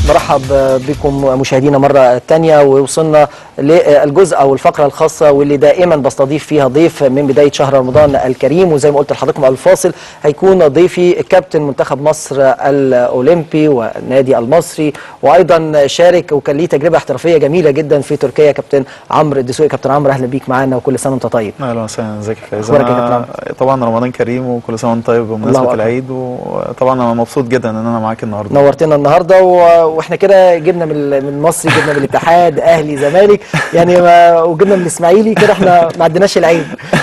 برحب بكم مشاهدينا مرة تانية ووصلنا للجزء أو الفقرة الخاصة واللي دائما بستضيف فيها ضيف من بداية شهر رمضان الكريم وزي ما قلت لحضراتكم قبل الفاصل هيكون ضيفي كابتن منتخب مصر الأولمبي والنادي المصري وأيضا شارك وكان ليه تجربة احترافية جميلة جدا في تركيا كابتن عمرو الدسوقي كابتن عمرو أهلا بيك معانا وكل سنة وأنت طيب اهلا وسهلا ازيك يا فايز أخبارك يا أنا كابتن طبعا رمضان كريم وكل سنه وانت طيب الله بمناسبه أكبر. العيد وطبعا انا مبسوط جدا ان انا معاك النهارده نورتنا النهارده و... واحنا كده جبنا من من مصر جبنا من الاتحاد اهلي زمالك يعني ما... وجبنا من الاسماعيلي كده احنا ما عدناش العيد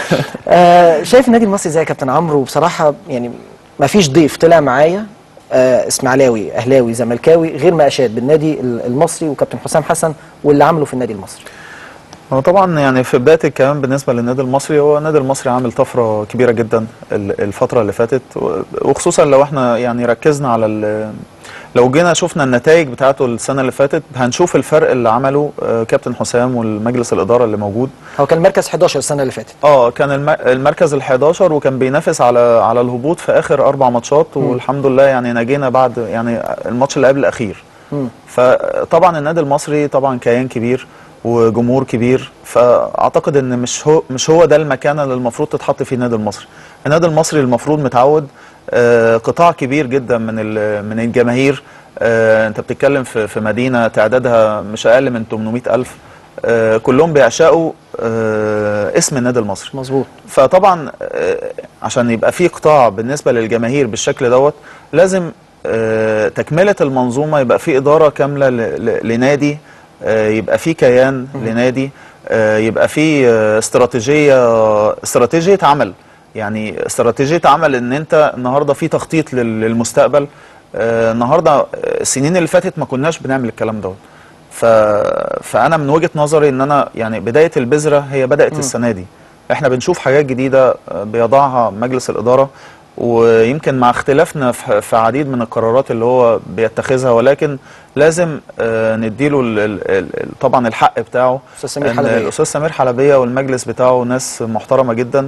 آه شايف النادي المصري ازاي يا كابتن عمرو بصراحه يعني ما فيش ضيف طلع معايا آه اسماعيلاوي اهلاوي زملكاوي غير ما اشاد بالنادي المصري وكابتن حسام حسن واللي عمله في النادي المصري هو طبعا يعني في بدايه الكلام بالنسبه للنادي المصري هو النادي المصري عامل طفره كبيره جدا ال- الفتره اللي فاتت و- وخصوصا لو احنا يعني ركزنا على ال- لو جينا شفنا النتائج بتاعته السنه اللي فاتت هنشوف الفرق اللي عمله آه، كابتن حسام والمجلس الاداره اللي موجود هو كان مركز 11 السنه اللي فاتت اه كان الم- المركز ال11 وكان بينافس على على الهبوط في اخر اربع ماتشات والحمد لله يعني نجينا بعد يعني الماتش اللي قبل الاخير مم. فطبعا النادي المصري طبعا كيان كبير وجمهور كبير فاعتقد ان مش هو مش هو ده المكان اللي المفروض تتحط فيه النادي المصري النادي المصري المفروض متعود آه، قطاع كبير جدا من ال- من الجماهير آه، انت بتتكلم في في مدينه تعدادها مش اقل من 800 الف آه، كلهم بيعشقوا آه، اسم النادي المصري مظبوط فطبعا آه، عشان يبقى في قطاع بالنسبه للجماهير بالشكل دوت لازم آه، تكمله المنظومه يبقى في اداره كامله ل- ل- لنادي آه، يبقى في كيان لنادي آه، يبقى في آه، استراتيجيه استراتيجيه عمل يعني استراتيجيه عمل ان انت النهارده في تخطيط لل- للمستقبل آه، النهارده آه، السنين اللي فاتت ما كناش بنعمل الكلام دوت ف... فانا من وجهه نظري ان انا يعني بدايه البذره هي بدات السنه دي احنا بنشوف حاجات جديده آه، بيضعها مجلس الاداره ويمكن مع اختلافنا في في عديد من القرارات اللي هو بيتخذها ولكن لازم آه، نديله ال- ال- ال- طبعا الحق بتاعه أستاذ سمير إن حلبية. الاستاذ سمير حلبيه والمجلس بتاعه ناس محترمه جدا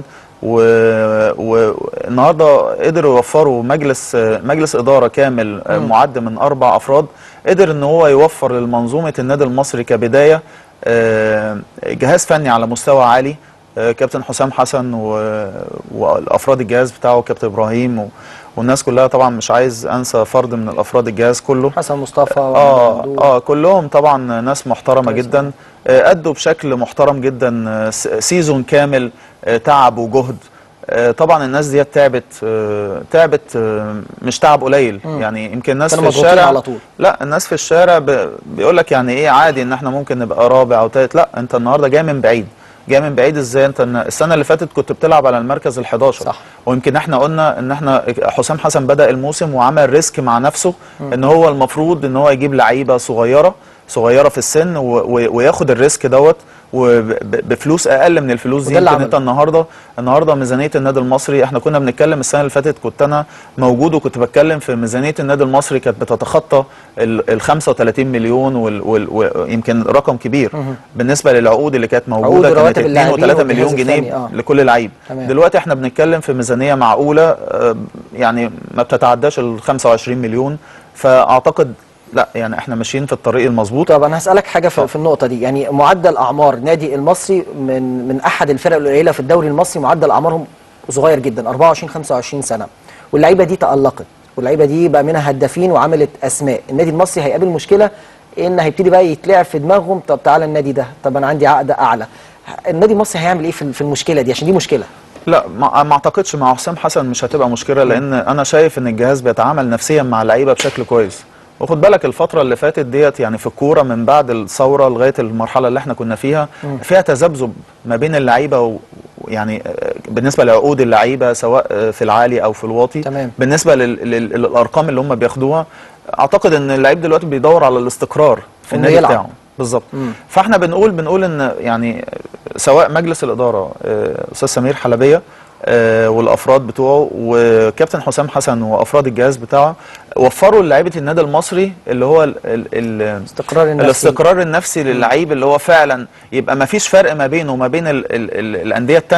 والنهارده قدروا يوفروا مجلس مجلس اداره كامل آه، معد من اربع افراد قدر ان هو يوفر للمنظومه النادي المصري كبدايه آه، جهاز فني على مستوى عالي آه، كابتن حسام حسن و- والافراد الجهاز بتاعه كابتن ابراهيم و- والناس كلها طبعا مش عايز انسى فرد من الافراد الجهاز كله حسن مصطفى اه وممدوح. اه كلهم طبعا ناس محترمه كويس. جدا آه، ادوا بشكل محترم جدا آه، س- سيزون كامل آه، تعب وجهد آه، طبعا الناس ديت تعبت آه، تعبت آه، مش تعب قليل يعني يمكن الناس كانوا في مضغوطين الشارع على طول. لا الناس في الشارع ب- بيقول لك يعني ايه عادي ان احنا ممكن نبقى رابع او ثالث لا انت النهارده جاي من بعيد جاي من بعيد ازاي انت الن- السنه اللي فاتت كنت بتلعب على المركز ال11 صح. ويمكن احنا قلنا ان احنا حسام حسن بدا الموسم وعمل ريسك مع نفسه ان هو المفروض ان هو يجيب لعيبه صغيره صغيره في السن و- و- وياخد الريسك دوت وبفلوس اقل من الفلوس دي وده اللي يمكن عمله. انت النهارده النهارده ميزانيه النادي المصري احنا كنا بنتكلم السنه اللي فاتت كنت انا موجود وكنت بتكلم في ميزانيه النادي المصري كانت بتتخطى ال ال 35 مليون وال- وال- ويمكن رقم كبير بالنسبه للعقود اللي كانت موجوده عقود كانت رواتب 2 اللاعبين و3 والجهاز مليون الفني، جنيه آه. لكل لعيب تمام. دلوقتي احنا بنتكلم في ميزانيه معقوله آه، يعني ما بتتعداش ال 25 مليون فاعتقد لا يعني احنا ماشيين في الطريق المظبوط طب انا هسالك حاجه في, في النقطه دي يعني معدل اعمار النادي المصري من من احد الفرق القليله في الدوري المصري معدل اعمارهم صغير جدا 24 25 سنه واللعيبه دي تالقت واللعيبه دي بقى منها هدافين وعملت اسماء النادي المصري هيقابل مشكله ان هيبتدي بقى يتلعب في دماغهم طب تعالى النادي ده طب انا عندي عقد اعلى النادي المصري هيعمل ايه في في المشكله دي عشان دي مشكله لا ما ما اعتقدش مع حسام حسن مش هتبقى مشكله لان انا شايف ان الجهاز بيتعامل نفسيا مع اللعيبه بشكل كويس وخد بالك الفتره اللي فاتت ديت يعني في الكوره من بعد الثوره لغايه المرحله اللي احنا كنا فيها فيها تذبذب ما بين اللعيبه و- ويعني آه، بالنسبه لعقود اللعيبه سواء آه، في العالي او في الواطي تمام. بالنسبه لل- لل- للارقام اللي هم بياخدوها اعتقد ان اللعيب دلوقتي بيدور على الاستقرار في إنه النادي يلعب. بتاعه بالظبط فاحنا بنقول بنقول ان يعني سواء مجلس الاداره آه، استاذ سمير حلبيه آه، والافراد بتوعه وكابتن حسام حسن وافراد الجهاز بتاعه وفروا لعيبه النادي المصري اللي هو ال ال ال استقرار النفسي الاستقرار النفسي للعيب اللي هو فعلا يبقى ما فيش فرق ما بينه وما بين ال ال ال الانديه الثانيه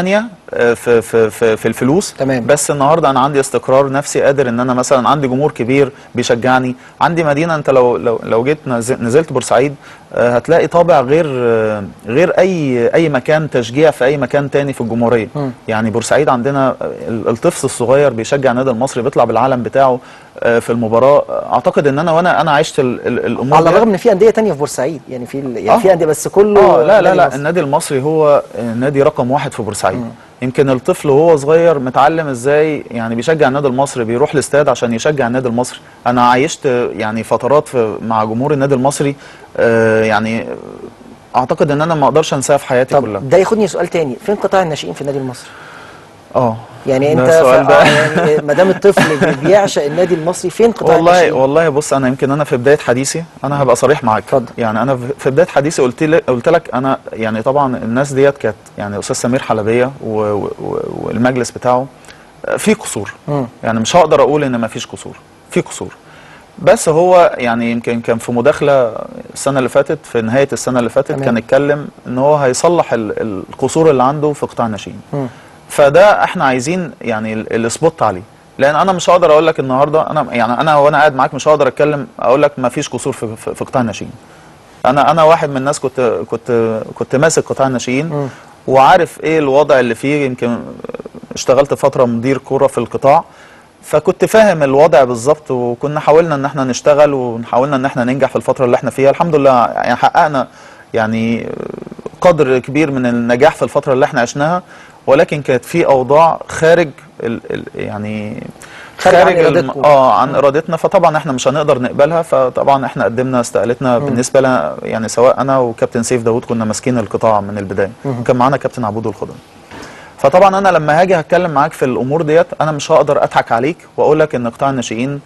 آه، في في في, في الفلوس تمام. بس النهارده انا عندي استقرار نفسي قادر ان انا مثلا عندي جمهور كبير بيشجعني عندي مدينه انت لو لو لو جيت نز- نزلت بورسعيد آه، هتلاقي طابع غير آه، غير اي اي مكان تشجيع في اي مكان تاني في الجمهوريه مم. يعني بورسعيد عندنا ال- الطفل الصغير بيشجع النادي المصري بيطلع بالعلم بتاعه آه، في المباراه اعتقد ان انا وانا انا عشت ال- ال- الامور على دي. الرغم ان في انديه تانية في بورسعيد يعني في ال- يعني آه. في انديه بس كله اه لا لا نادي لا مصري. النادي المصري هو نادي رقم واحد في بورسعيد يمكن الطفل وهو صغير متعلم ازاي يعني بيشجع النادي المصري بيروح الاستاد عشان يشجع النادي المصري انا عايشت يعني فترات في مع جمهور النادي المصري آه يعني اعتقد ان انا ما اقدرش انساها في حياتي كلها طب ده ياخدني سؤال تاني فين قطاع الناشئين في النادي المصري اه يعني ده انت السؤال ف- ده. آه يعني ما دام الطفل بيعشق النادي المصري فين قطاع والله الناشئين والله بص انا يمكن انا في بدايه حديثي انا هبقى صريح معاك اتفضل. يعني انا في- في بدايه حديثي قلت لك قلت لك انا يعني طبعا الناس ديت كانت يعني استاذ سمير حلبيه و- و- و- والمجلس بتاعه آه، في قصور مم. يعني مش هقدر اقول ان ما فيش قصور في قصور بس هو يعني يمكن كان في مداخله السنه اللي فاتت في نهايه السنه اللي فاتت تمام. كان اتكلم ان هو هيصلح ال- القصور اللي عنده في قطاع الناشئين مم. فده احنا عايزين يعني ال- السبوت عليه لان انا مش هقدر اقول لك النهارده انا يعني انا وانا قاعد معاك مش هقدر اتكلم اقول لك ما فيش قصور في, في, في قطاع الناشئين انا انا واحد من الناس كنت كنت كنت ماسك قطاع الناشئين مم. وعارف ايه الوضع اللي فيه يمكن اشتغلت فتره مدير كوره في القطاع فكنت فاهم الوضع بالظبط وكنا حاولنا ان احنا نشتغل وحاولنا ان احنا ننجح في الفتره اللي احنا فيها الحمد لله يعني حققنا يعني قدر كبير من النجاح في الفتره اللي احنا عشناها ولكن كانت في اوضاع خارج ال ال يعني خارج عن الم- إرادتكم. اه عن ارادتنا فطبعا احنا مش هنقدر نقبلها فطبعا احنا قدمنا استقالتنا بالنسبه لنا يعني سواء انا وكابتن سيف داوود كنا ماسكين القطاع من البدايه وكان معانا كابتن عبود الخضر فطبعا انا لما هاجي هتكلم معاك في الامور ديت انا مش هقدر اضحك عليك واقول لك ان قطاع الناشئين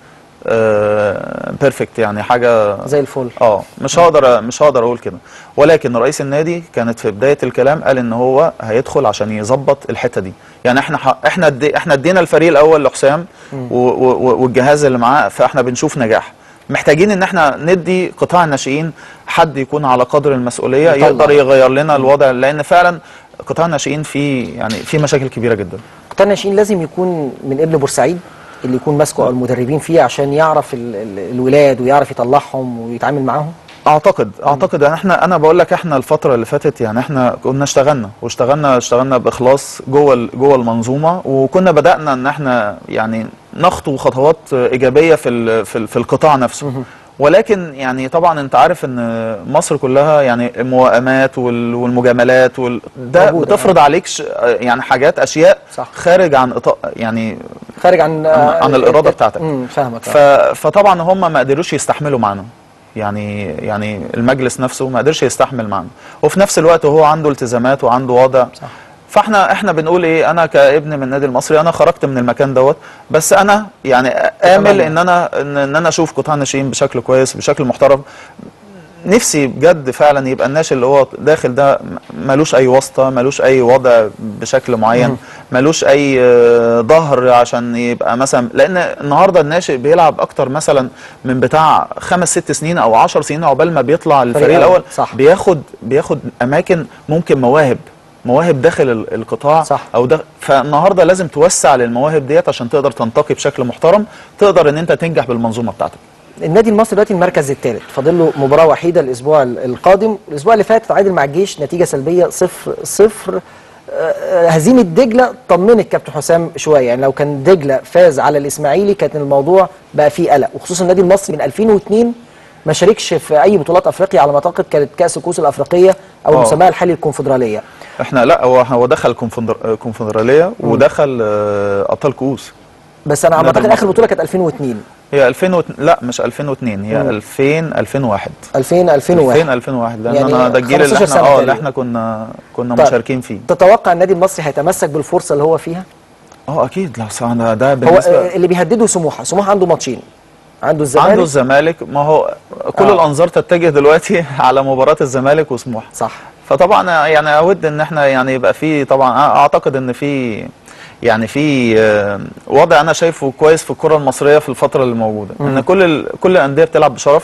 بيرفكت يعني حاجه زي الفل اه مش هقدر مش هقدر اقول كده ولكن رئيس النادي كانت في بدايه الكلام قال ان هو هيدخل عشان يظبط الحته دي يعني احنا ح... احنا ادي... احنا ادينا الفريق الاول لحسام و... و... والجهاز اللي معاه فاحنا بنشوف نجاح محتاجين ان احنا ندي قطاع الناشئين حد يكون على قدر المسؤوليه يطلع. يقدر يغير لنا الوضع لان فعلا قطاع الناشئين فيه يعني فيه مشاكل كبيره جدا قطاع الناشئين لازم يكون من ابن بورسعيد اللي يكون ماسكه او المدربين فيه عشان يعرف ال ال الولاد ويعرف يطلعهم ويتعامل معاهم اعتقد اعتقد ان احنا انا بقول لك احنا الفتره اللي فاتت يعني احنا كنا اشتغلنا واشتغلنا اشتغلنا باخلاص جوه ال- جوه المنظومه وكنا بدانا ان احنا يعني نخطو خطوات ايجابيه في ال- في, ال- في القطاع نفسه ولكن يعني طبعا انت عارف ان مصر كلها يعني الموائمات وال- والمجاملات وال... ده موجودة، بتفرض عليك ش... يعني حاجات اشياء صح. خارج عن إطاق يعني خارج عن عن الإرادة بتاعتك. امم فاهمك ف... فطبعا هم ما قدروش يستحملوا معانا يعني يعني المجلس نفسه ما قدرش يستحمل معانا وفي نفس الوقت هو عنده التزامات وعنده وضع صح. فاحنا احنا بنقول ايه انا كابن من النادي المصري انا خرجت من المكان دوت بس انا يعني امل أتمنى. ان انا ان ان انا اشوف قطاع الناشئين بشكل كويس بشكل محترم نفسي بجد فعلا يبقى الناشئ اللي هو داخل ده م- ملوش اي واسطه ملوش اي وضع بشكل معين ملوش اي آه، ظهر عشان يبقى مثلا لان النهارده الناشئ بيلعب اكتر مثلا من بتاع خمس ست سنين او عشر سنين عقبال ما بيطلع الفريق الأول. الاول صح. بياخد بياخد اماكن ممكن مواهب مواهب داخل ال- القطاع صح. او ده فالنهارده لازم توسع للمواهب ديت عشان تقدر تنتقي بشكل محترم تقدر ان انت تنجح بالمنظومه بتاعتك النادي المصري دلوقتي المركز الثالث فاضل له مباراه وحيده الاسبوع ال- القادم الاسبوع اللي فات تعادل مع الجيش نتيجه سلبيه صفر صفر آه، آه، هزيمه دجله طمنت كابتن حسام شويه يعني لو كان دجله فاز على الاسماعيلي كان الموضوع بقى فيه قلق وخصوصا النادي المصري من 2002 ما شاركش في اي بطولات افريقيا على ما اعتقد كانت كاس الكؤوس الافريقيه او آه. المسمى الحالي الكونفدراليه احنا لا هو هو دخل كونفدر- كونفدراليه ودخل آه، ابطال كؤوس بس انا على ما النادي اعتقد اخر المصري. بطوله كانت 2002 هي 2000 وت... لا مش 2002 هي مم. 2000 2001 2000 2001 2000 2001 لان يعني انا ده الجيل اللي 15 احنا سنة اه اللي تقريبا. احنا كنا كنا طيب. مشاركين فيه تتوقع النادي المصري هيتمسك بالفرصه اللي هو فيها اه اكيد لا أصل أنا ده هو بالنسبه آه، اللي بيهدده سموحه سموحه عنده ماتشين عنده الزمالك عنده الزمالك ما هو كل آه. الانظار تتجه دلوقتي على مباراه الزمالك وسموحه صح فطبعا يعني اود ان احنا يعني يبقى في طبعا اعتقد ان في يعني في آه، وضع انا شايفه كويس في الكره المصريه في الفتره اللي موجوده ان كل ال- كل الانديه بتلعب بشرف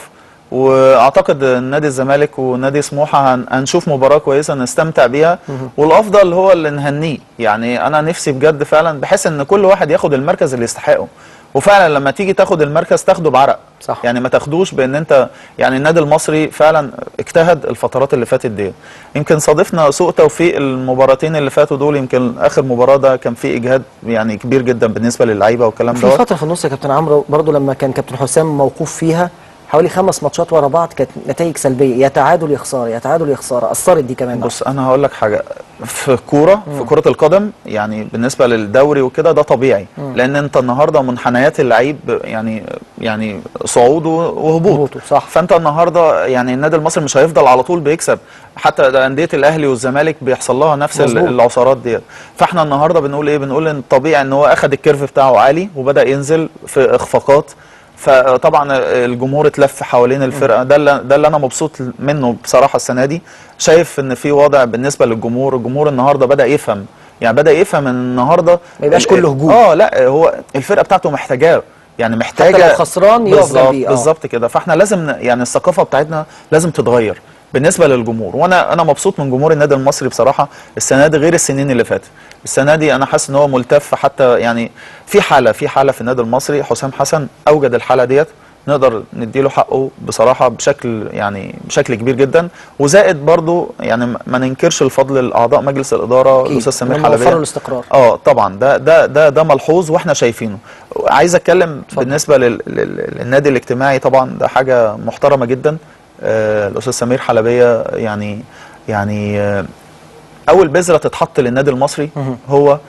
واعتقد نادي الزمالك ونادي سموحه هن- هنشوف مباراه كويسه نستمتع بيها والافضل هو اللي نهنيه يعني انا نفسي بجد فعلا بحيث ان كل واحد ياخد المركز اللي يستحقه وفعلا لما تيجي تاخد المركز تاخده بعرق صح. يعني ما تاخدوش بان انت يعني النادي المصري فعلا اجتهد الفترات اللي فاتت دي يمكن صادفنا سوء توفيق المباراتين اللي فاتوا دول يمكن اخر مباراه ده كان فيه اجهاد يعني كبير جدا بالنسبه للعيبه والكلام في دوت فتره في النص يا كابتن عمرو برضو لما كان كابتن حسام موقوف فيها حوالي خمس ماتشات ورا بعض كانت نتائج سلبيه يا تعادل يا خساره يا تعادل يا خساره اثرت دي كمان بص انا هقول لك حاجه في الكوره في كره القدم يعني بالنسبه للدوري وكده ده طبيعي لان انت النهارده منحنيات اللعيب يعني يعني صعود وهبوط هبوطه، صح. فانت النهارده يعني النادي المصري مش هيفضل على طول بيكسب حتى ده انديه الاهلي والزمالك بيحصل لها نفس ال- مظبوط. العثرات ديت فاحنا النهارده بنقول ايه بنقول ان طبيعي ان هو اخد الكيرف بتاعه عالي وبدا ينزل في اخفاقات فطبعا الجمهور اتلف حوالين الفرقه ده اللي ده اللي انا مبسوط منه بصراحه السنه دي شايف ان في وضع بالنسبه للجمهور الجمهور النهارده بدا يفهم يعني بدا يفهم ان النهارده ما يبقاش ال- كله هجوم. اه لا هو الفرقه بتاعته محتاجاه يعني محتاجه لو خسران يقف بالظبط جنبيه، آه. بالظبط كده فاحنا لازم ن- يعني الثقافه بتاعتنا لازم تتغير بالنسبه للجمهور وانا انا مبسوط من جمهور النادي المصري بصراحه السنه دي غير السنين اللي فاتت السنه دي انا حاسس ان هو ملتف حتى يعني في حاله في حاله في النادي المصري حسام حسن اوجد الحاله ديت نقدر نديله حقه بصراحه بشكل يعني بشكل كبير جدا وزائد برضو يعني ما- ما ننكرش الفضل لاعضاء مجلس الاداره أكيد. الاستاذ سمير هم حلبيه وفروا الاستقرار. اه طبعا ده ده ده ده ملحوظ واحنا شايفينه عايز اتكلم بالنسبه لل لل للنادي الاجتماعي طبعا ده حاجه محترمه جدا آه الاستاذ سمير حلبيه يعني يعني آه اول بذره تتحط للنادي المصري هو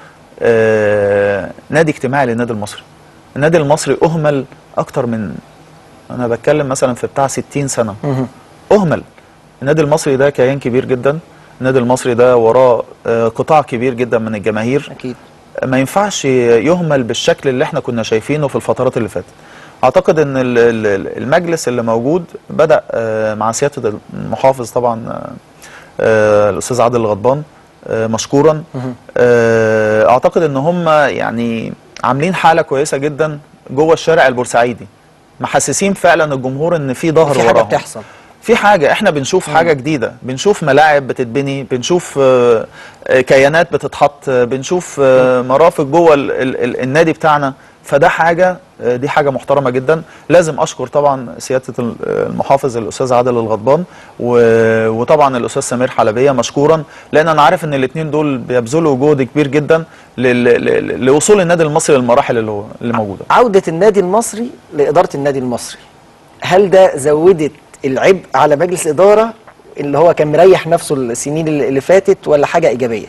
آه نادي اجتماعي للنادي المصري النادي المصري اهمل اكتر من انا بتكلم مثلا في بتاع 60 سنه اهمل النادي المصري ده كيان كبير جدا النادي المصري ده وراه آه، قطاع كبير جدا من الجماهير اكيد ما ينفعش يهمل بالشكل اللي احنا كنا شايفينه في الفترات اللي فاتت اعتقد ان ال- ال- المجلس اللي موجود بدا آه، مع سياده المحافظ طبعا آه، آه، الاستاذ عادل الغضبان آه، مشكورا آه، اعتقد ان هم يعني عاملين حاله كويسه جدا جوه الشارع البورسعيدي محسسين فعلا الجمهور ان في ظهر في حاجه وراهم بتحصل في حاجة احنا بنشوف حاجة جديدة بنشوف ملاعب بتتبني بنشوف آه، آه، كيانات بتتحط آه، بنشوف آه، مرافق جوه ال- ال- ال- النادي بتاعنا فده حاجة آه، دي حاجة محترمة جدا لازم أشكر طبعا سيادة ال- المحافظ الأستاذ عادل الغضبان و- وطبعا الأستاذ سمير حلبية مشكورا لأن أنا عارف إن الاتنين دول بيبذلوا جهد كبير جدا لل- ل- لوصول النادي المصري للمراحل اللي هو اللي موجودة عوده النادي المصري لاداره النادي المصري هل ده زودت العبء على مجلس اداره اللي هو كان مريح نفسه السنين اللي اللي فاتت ولا حاجه ايجابيه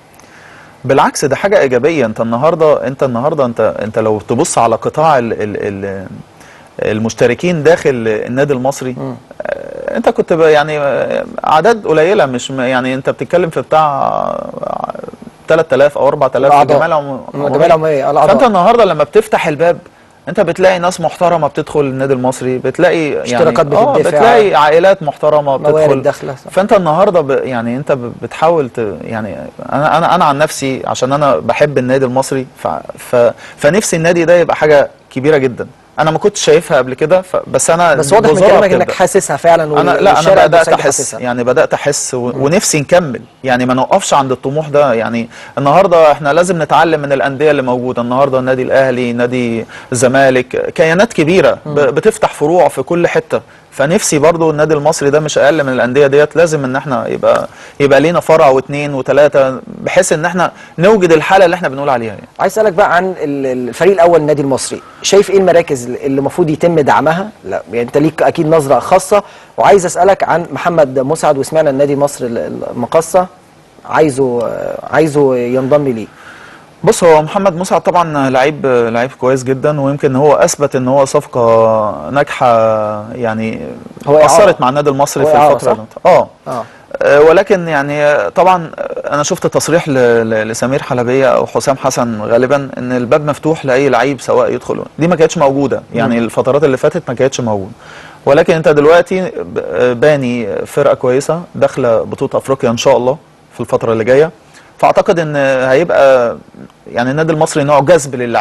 بالعكس ده حاجه ايجابيه انت النهارده انت النهارده انت انت لو تبص على قطاع ال ال ال المشتركين داخل النادي المصري آه، انت كنت ب- يعني آه، اعداد قليله مش م- يعني انت بتتكلم في بتاع آه، 3000 او 4000 في الأعضاء. الجمعيه العمو- الجمعية العمومية، الأعضاء. فانت النهارده لما بتفتح الباب انت بتلاقي ناس محترمه بتدخل النادي المصري بتلاقي يعني اشتراكات اه بتدفع. بتلاقي عائلات محترمه موارد بتدخل داخلة، صح. فانت النهارده ب... يعني انت ب... بتحاول ت... يعني انا انا انا عن نفسي عشان انا بحب النادي المصري ف... ف... فنفسي النادي ده يبقى حاجه كبيره جدا انا ما كنتش شايفها قبل كده ف... بس انا بس واضح من بزورها كلامك انك بتبدأ. حاسسها فعلا انا وال- لا والشارع انا بدات البورسعيدي احس حاسسها. يعني بدات احس و... ونفسي نكمل يعني ما نوقفش عند الطموح ده يعني النهارده احنا لازم نتعلم من الانديه اللي موجوده النهارده النادي الاهلي نادي الزمالك كيانات كبيره ب... بتفتح فروع في كل حته فنفسي برضو النادي المصري ده مش اقل من الانديه ديت لازم ان احنا يبقى يبقى لينا فرع واثنين وثلاثه بحيث ان احنا نوجد الحاله اللي احنا بنقول عليها يعني. عايز اسالك بقى عن ال- الفريق الاول النادي المصري شايف ايه المراكز اللي المفروض يتم دعمها لا يعني انت ليك اكيد نظره خاصه وعايز اسالك عن محمد مسعد وسمعنا النادي مصر ال- المقصه عايزه عايزه ينضم ليه بص هو محمد مسعد طبعا لعيب لعيب كويس جدا ويمكن هو اثبت ان هو صفقه ناجحه يعني هو إعارة. اثرت مع النادي المصري هو في إعارة، الفتره صح؟ اللي- اه اه آه، ولكن يعني طبعا انا شفت تصريح ل- ل- لسمير حلبيه او حسام حسن غالبا ان الباب مفتوح لاي لعيب سواء يدخل دي ما كانتش موجوده يعني الفترات اللي فاتت ما كانتش موجوده ولكن انت دلوقتي ب- باني فرقه كويسه داخله بطوله افريقيا ان شاء الله في الفتره اللي جايه فاعتقد ان هيبقى يعني النادي المصري نوع جذب للعيبه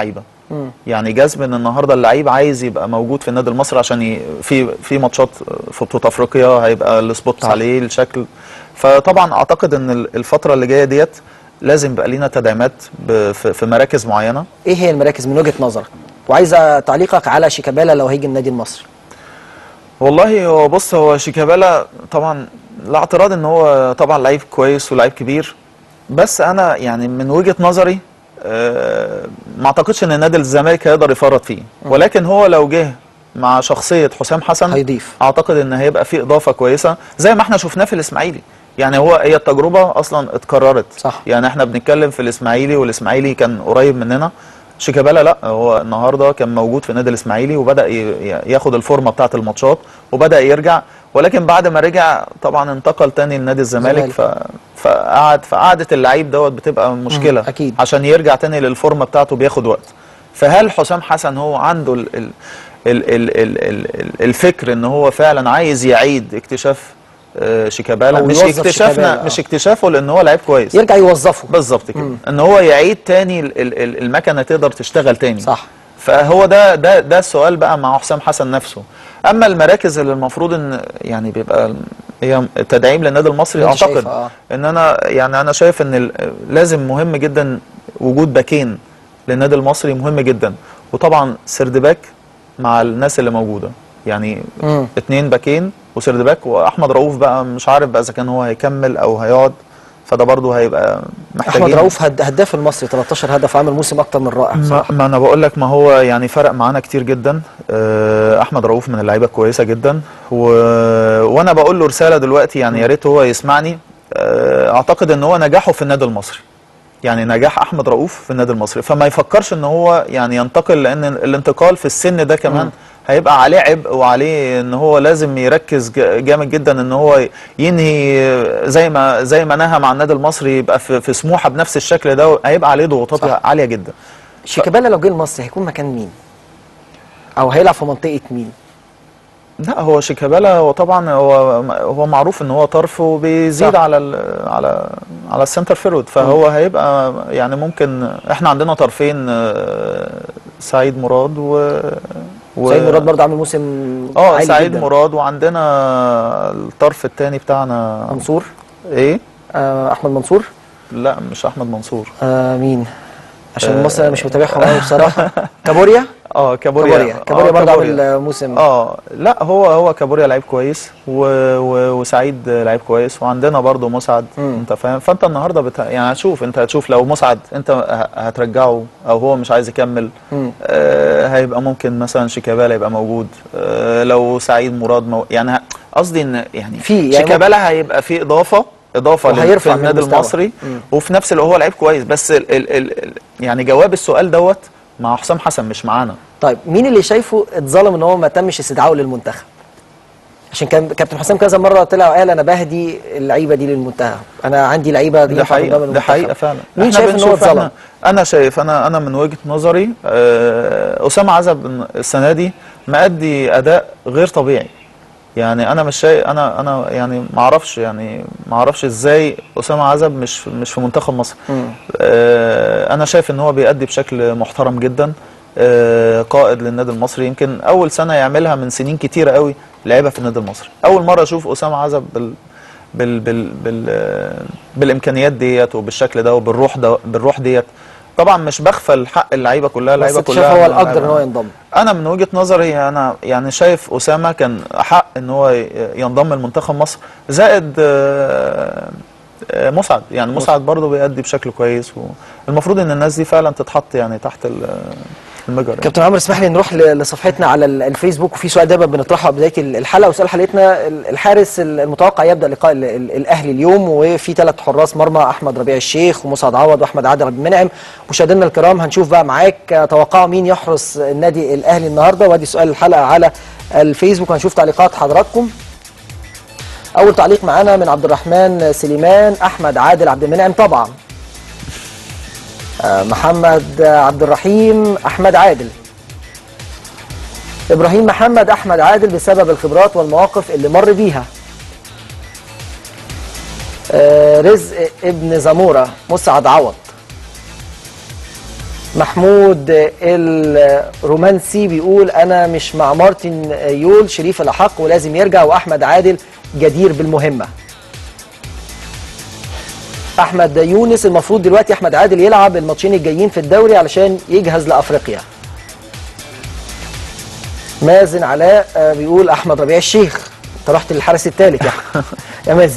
يعني جذب ان النهارده اللعيب عايز يبقى موجود في النادي المصري عشان ي... في في ماتشات في بطوله افريقيا هيبقى السبوت صح. عليه الشكل فطبعا اعتقد ان ال- الفتره اللي جايه ديت لازم يبقى لينا تدعيمات ب... في... في مراكز معينه ايه هي المراكز من وجهه نظرك وعايزه تعليقك على شيكابالا لو هيجي النادي المصري والله هو بص هو شيكابالا طبعا لا اعتراض ان هو طبعا لعيب كويس ولعيب كبير بس انا يعني من وجهة نظري آه، ما اعتقدش ان نادي الزمالك هيقدر يفرط فيه ولكن هو لو جه مع شخصية حسام حسن هيضيف. اعتقد ان هيبقى فيه اضافة كويسة زي ما احنا شفناه في الاسماعيلي يعني هو هي التجربة اصلا اتكررت صح. يعني احنا بنتكلم في الاسماعيلي والاسماعيلي كان قريب مننا شيكابالا لا هو النهارده كان موجود في النادي الاسماعيلي وبدا ي- ي- ياخد الفورمه بتاعه الماتشات وبدا يرجع ولكن بعد ما رجع طبعا انتقل تاني لنادي الزمالك ف... فقعد فقعده اللعيب دوت بتبقى مشكله مم، أكيد. عشان يرجع تاني للفورمه بتاعته بياخد وقت فهل حسام حسن هو عنده ال... ال... ال... ال... ال... ال... الفكر ان هو فعلا عايز يعيد اكتشاف آه، شيكابالا أو مش يوظف اكتشافنا شيكابالا، آه. مش اكتشافه لان هو لعيب كويس يرجع يوظفه بالظبط كده ان هو يعيد تاني ال- ال- ال- المكنه تقدر تشتغل تاني صح. فهو ده ده ده السؤال بقى مع حسام حسن نفسه اما المراكز اللي المفروض ان يعني بيبقى ال- هي تدعيم للنادي المصري أنت اعتقد شايفها، آه. ان انا يعني انا شايف ان ال- لازم مهم جدا وجود باكين للنادي المصري مهم جدا وطبعا سردباك مع الناس اللي موجوده يعني مم. اتنين باكين وسردباك واحمد رؤوف بقى مش عارف بقى اذا كان هو هيكمل او هيقعد فده برضه هيبقى محتاجين احمد رؤوف هد- هداف المصري 13 هدف عامل موسم اكتر من رائع ما, بصراحه ما انا بقول لك ما هو يعني فرق معانا كتير جدا آه، احمد رؤوف من اللعيبه كويسه جدا و... وانا بقول له رساله دلوقتي يعني يا ريت هو يسمعني آه، اعتقد ان هو نجاحه في النادي المصري يعني نجاح احمد رؤوف في النادي المصري فما يفكرش ان هو يعني ينتقل لان الانتقال في السن ده كمان هيبقى عليه عبء وعليه ان هو لازم يركز ج- جامد جدا ان هو ينهي زي ما زي ما نهى مع النادي المصري يبقى في, في سموحه بنفس الشكل ده هيبقى عليه ضغوطات صح. عاليه جدا شيكابالا لو جه المصري هيكون مكان مين او هيلعب في منطقه مين لا هو شيكابالا هو طبعا هو هو معروف ان هو طرف وبيزيد صح. على ال على على السنتر فيرود فهو هيبقى يعني ممكن احنا عندنا طرفين آه، سعيد مراد و, و سيد مراد برضه عامل موسم اه عالي سعيد جدا. مراد وعندنا الطرف الثاني بتاعنا منصور ايه آه احمد منصور لا مش احمد منصور آه مين عشان آه. مصر انا مش متابعهم قوي بصراحه كابوريا اه كابوريا كابوريا كابوريا آه، برضه كابوريا. عامل آه، موسم اه لا هو هو كابوريا لعيب كويس و... و... وسعيد لعيب كويس وعندنا برضو مسعد مم. انت فاهم فانت النهارده بت... يعني هتشوف انت هتشوف لو مسعد انت ه- هترجعه او هو مش عايز يكمل مم. آه هيبقى ممكن مثلا شيكابالا يبقى موجود آه لو سعيد مراد مو... يعني ه- قصدي ان يعني, في- يعني شيكابالا هيبقى في اضافه اضافه لل- وهيرفع في من النادي المستوى. المصري مم. وفي نفس الوقت هو لعيب كويس بس ال... ال... ال... ال... يعني جواب السؤال دوت مع حسام حسن مش معانا طيب مين اللي شايفه اتظلم ان هو ما تمش استدعائه للمنتخب عشان كان كابتن حسام كذا مره طلع وقال انا بهدي اللعيبه دي للمنتخب انا عندي لعيبه دي ده ينفع تنضم حقيقة ده للمنتخب. حقيقة فعلا مين إحنا شايف ان هو بنشوف اتظلم إحنا- انا شايف انا انا من وجهة نظري آه، اسامة عزب السنة دي مأدي اداء غير طبيعي يعني انا مش شايف انا انا يعني ما اعرفش يعني ما اعرفش ازاي اسامة عزب مش مش في منتخب مصر مم. آه، انا شايف ان هو بيأدي بشكل محترم جدا آه، قائد للنادي المصري يمكن اول سنة يعملها من سنين كتيرة قوي لعبها في النادي المصري اول مرة اشوف اسامة عزب بال بال بال بال آه، بالامكانيات ديت وبالشكل ده وبالروح ده بالروح ديت طبعا مش بغفل حق اللعيبه كلها بس اللعيبه انت كلها شايف هو من الاقدر ان اللعيبة. هو ينضم انا من وجهه نظري انا يعني شايف اسامه كان حق ان هو ي- ينضم لمنتخب مصر زائد آه، آه، مسعد يعني مسعد برضه بيأدي بشكل كويس والمفروض ان الناس دي فعلا تتحط يعني تحت ال- المجر يعني. كابتن عمرو اسمح لي نروح ل- لصفحتنا على ال- الفيسبوك وفي سؤال دايما بنطرحه بدايه ال- الحلقه وسؤال حلقتنا ال- الحارس ال- المتوقع يبدا لقاء ال- ال- الاهلي اليوم وفي ثلاث حراس مرمى احمد ربيع الشيخ ومسعد عوض واحمد عادل عبد المنعم مشاهدينا الكرام هنشوف بقى معاك آه، توقعوا مين يحرس النادي الاهلي النهارده وادي سؤال الحلقه على الفيسبوك هنشوف تعليقات حضراتكم اول تعليق معانا من عبد الرحمن سليمان احمد عادل عبد المنعم طبعا آه، محمد عبد الرحيم احمد عادل ابراهيم محمد احمد عادل بسبب الخبرات والمواقف اللي مر بيها آه، رزق ابن زموره مسعد عوض محمود الرومانسي بيقول انا مش مع مارتن يول شريف الاحق ولازم يرجع واحمد عادل جدير بالمهمه احمد يونس المفروض دلوقتي احمد عادل يلعب الماتشين الجايين في الدوري علشان يجهز لافريقيا مازن علاء آه، بيقول احمد ربيع الشيخ انت رحت للحارس الثالث يا يا مازن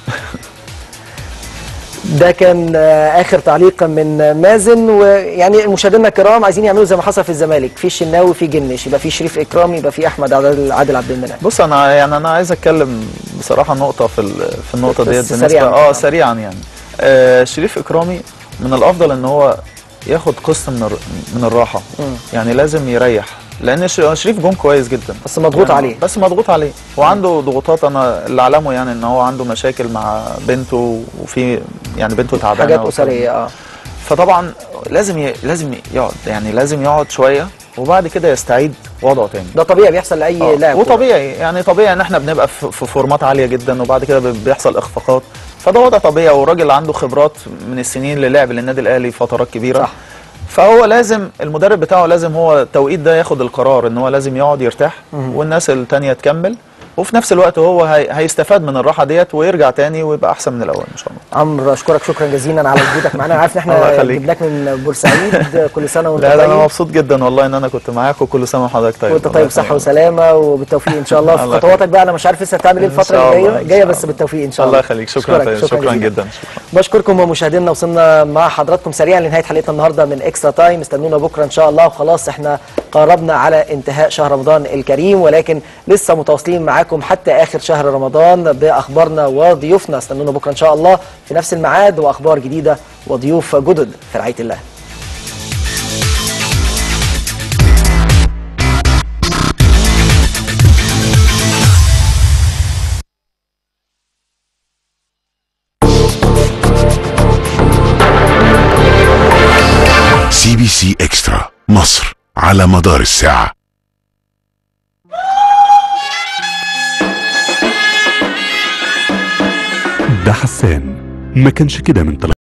ده كان آه، اخر تعليق من مازن ويعني مشاهدينا الكرام عايزين يعملوا زي ما حصل في الزمالك في الشناوي في جنش يبقى في شريف اكرامي يبقى في احمد عادل عادل عبد المنعم بص انا يعني انا عايز اتكلم بصراحه نقطه في ال- في النقطه بس ديت سريعاً. اه سريعا يعني آه شريف اكرامي من الافضل ان هو ياخد قسط من الر- من الراحه مم. يعني لازم يريح لان ش- شريف جون كويس جدا بس مضغوط يعني عليه بس مضغوط عليه وعنده ضغوطات انا اللي اعلمه يعني ان هو عنده مشاكل مع بنته وفي يعني بنته تعبانه حاجات وكده. اسريه اه فطبعا لازم ي... لازم يقعد يعني لازم يقعد شويه وبعد كده يستعيد وضعه تاني ده طبيعي بيحصل لاي آه، لاعب كورة. وطبيعي يعني طبيعي ان احنا بنبقى في في فورمات عاليه جدا وبعد كده بي- بيحصل اخفاقات فده وضع طبيعي والراجل عنده خبرات من السنين اللي لعب للنادي الاهلي فترات كبيره صح. فهو لازم المدرب بتاعه لازم هو التوقيت ده ياخد القرار ان هو لازم يقعد يرتاح والناس التانية تكمل وفي نفس الوقت هو هي... هيستفاد من الراحه ديت ويرجع تاني ويبقى احسن من الاول ان شاء الله عمرو اشكرك شكرا جزيلا على وجودك معانا أنا عارف ان الله احنا يخليك. جبناك من بورسعيد كل سنه وانت لا لا انا طيب مبسوط جدا والله ان انا كنت معاك وكل سنه وحضرتك طيب وانت الله طيب صحه يخليك. وسلامه وبالتوفيق ان شاء الله في الله خطواتك بقى انا مش عارف لسه هتعمل ايه إن الفتره شاء اللي الله، جايه إن جايه شاء بس الله. بالتوفيق ان شاء الله الله يخليك شكرا شكرا, شكرا جزيلا. جدا شكرا بشكركم مشاهدينا وصلنا مع حضراتكم سريعا لنهايه حلقتنا النهارده من اكسترا تايم استنونا بكره ان شاء الله وخلاص احنا قربنا على انتهاء شهر رمضان الكريم ولكن لسه متواصلين معاكم حتى اخر شهر رمضان باخبارنا وضيوفنا استنونا بكره ان شاء الله في نفس الميعاد واخبار جديده وضيوف جدد في رعايه الله سي بي سي اكسترا مصر على مدار الساعه ده حسان ما كانش كده من